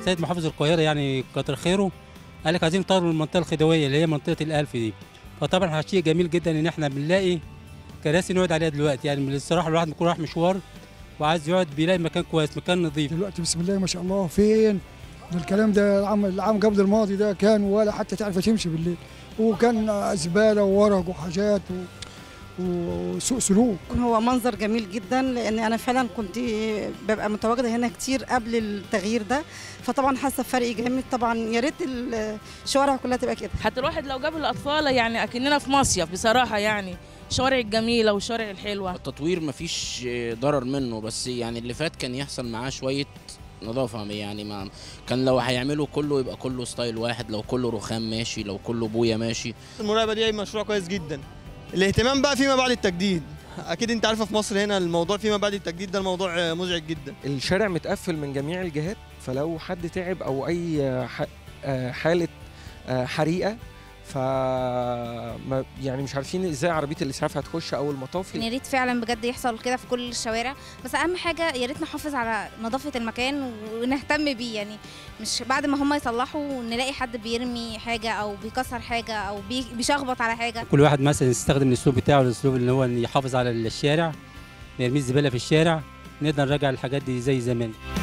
السيد محافظ القاهره يعني كتر خيره قال لك عايزين نطور المنطقه الخديويه اللي هي منطقه الالف دي فطبعا شيء جميل جدا ان احنا بنلاقي كراسي نقعد عليها دلوقتي يعني من الصراحه الواحد بيكون رايح مشوار وعايز يقعد بيلاقي مكان كويس مكان نظيف دلوقتي بسم الله ما شاء الله فين ده الكلام ده العام العام قبل الماضي ده كان ولا حتى تعرف تمشي بالليل وكان زباله وورق وحاجات و... وسوء سلوك هو منظر جميل جدا لان انا فعلا كنت ببقى متواجده هنا كتير قبل التغيير ده فطبعا حاسه بفرق جامد طبعا يا ريت الشوارع كلها تبقى كده حتى الواحد لو جاب الاطفال يعني اكننا في مصيف بصراحه يعني الشوارع الجميله والشوارع الحلوه التطوير مفيش ضرر منه بس يعني اللي فات كان يحصل معاه شويه نظافه يعني ما كان لو هيعملوا كله يبقى كله ستايل واحد لو كله رخام ماشي لو كله بويا ماشي المراقبه دي مشروع كويس جدا الاهتمام بقى فيما بعد التجديد اكيد انت عارفه في مصر هنا الموضوع فيما بعد التجديد ده الموضوع مزعج جدا الشارع متقفل من جميع الجهات فلو حد تعب او اي حاله حريقه ف يعني مش عارفين ازاي عربيه الاسعاف هتخش او المطافي يا ريت فعلا بجد يحصل كده في كل الشوارع بس اهم حاجه يا ريت نحافظ على نظافه المكان ونهتم بيه يعني مش بعد ما هم يصلحوا نلاقي حد بيرمي حاجه او بيكسر حاجه او بيشخبط على حاجه كل واحد مثلا يستخدم الاسلوب بتاعه الاسلوب اللي هو يحافظ على الشارع ما يرميش زباله في الشارع نقدر نرجع الحاجات دي زي زمان